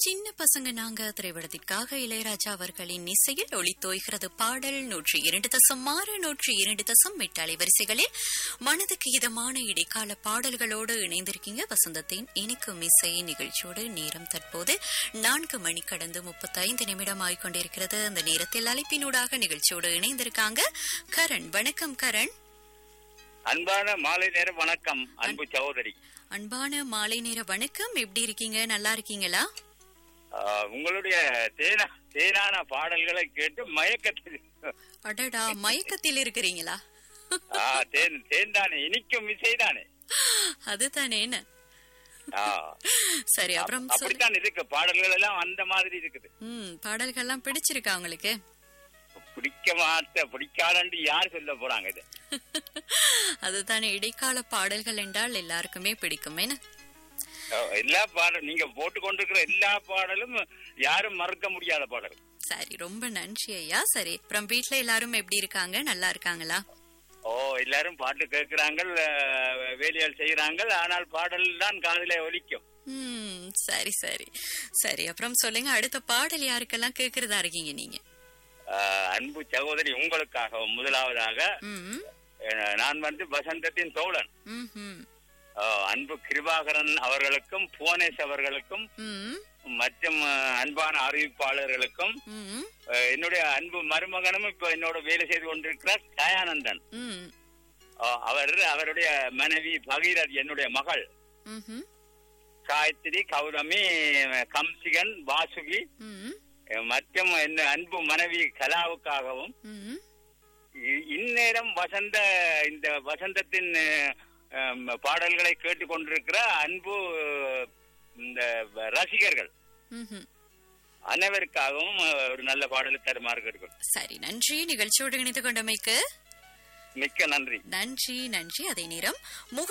சின்ன பசங்க நாங்க திரைப்படத்திற்காக இளையராஜா அவர்களின் இசையில் ஒளித்தோய்கிறது பாடல் நூற்றி இரண்டு தசம் ஆறு நூற்றி இரண்டு தசம் எட்டு அலைவரிசைகளில் மனதுக்கு இதமான இடைக்கால பாடல்களோடு இணைந்திருக்கீங்க வசந்தத்தின் இனிக்கும் இசை நிகழ்ச்சியோடு நேரம் தற்போது நான்கு மணி கடந்து முப்பத்தைந்து நிமிடம் ஆகிக்கொண்டிருக்கிறது அந்த நேரத்தில் அழைப்பினூடாக நிகழ்ச்சியோடு இணைந்திருக்காங்க கரண் வணக்கம் கரண் அன்பான மாலை நேர வணக்கம் அன்பு சகோதரி அன்பான மாலை நேர வணக்கம் எப்படி இருக்கீங்க நல்லா இருக்கீங்களா ஆஹ், உங்களுடைய தேனா தேனான பாடல்களை கேட்டு மயக்கத்தில் அடடா மயக்கத்தில் இருக்கிறீங்களா ஆஹ், தேன் தேன் தானே இனிக்கும் இசைதானே அதுதானே என்ன ஆஹ், சரி அப்புறம் சொல்லு. அப்படித்தான் இருக்கு பாடல்கள் எல்லாம் அந்த மாதிரி இருக்குது ம் பாடல்கள்லாம் பிடிச்சிருக்கா உங்களுக்கு பிடிக்க மாட்ட பிடிக்காதன்னு யார் சொல்ல போறாங்க இது அதுதானே இடைக்கால பாடல்கள் என்றால் எல்லாருக்குமே பிடிக்கும் என்ன ஆஹ், எல்லா பாடல் நீங்க போட்டு கொண்டிருக்கிற எல்லா பாடலும் யாரும் மறக்க முடியாத பாடல் சரி ரொம்ப நன்றி ஐயா சரி அப்புறம் வீட்ல எல்லாரும் எப்படி இருக்காங்க நல்லா இருக்காங்களா ஓ எல்லாரும் பாட்டு கேட்கிறாங்க வேலையால் செய்யறாங்க ஆனால் பாடல் தான் காதிலே ஒலிக்கும் ம் சரி சரி சரி அப்புறம் சொல்லுங்க அடுத்த பாடல் யாருக்கெல்லாம் கேக்குறதா இருக்கீங்க நீங்க ஆஹ், அன்பு சகோதரி உங்களுக்காக முதலாவதாக ம் அஹ், நான் வந்து வசந்தத்தின் தோழன் ம் ம் அஹ், அன்பு கிருபாகரன் அவர்களுக்கும் புவனேஷ் அவர்களுக்கும் ம் மற்றும் அஹ், அன்பான அறிவிப்பாளர்களுக்கும் ம் அஹ், என்னுடைய அன்பு மருமகனும் இப்ப என்னோட வேலை செய்து கொண்டிருக்கிறார் தயானந்தன் ம் அஹ், அவர் அவருடைய மனைவி பகீரத் என்னுடைய மகள் ம்ஹும். காயத்ரி கௌதமி கம்சிகன் வாசுகி ம் அஹ், மற்றும் என் அன்பு மனைவி கலாவுக்காகவும் ம் இ- இந்நேரம் வசந்த இந்த வசந்தத்தின் அஹ், பாடல்களை கேட்டுக்கொண்டிருக்கிற அன்பு இந்த ரசிகர்கள் ம்ஹும். அனைவருக்காகவும் அஹ், ஒரு நல்ல பாடலை தருமாறு கேட்கிறோம் சரி நன்றி நிகழ்ச்சியோடு இணைந்து கொண்டமைக்கு மிக்க நன்றி நன்றி நன்றி அதே நேரம் முக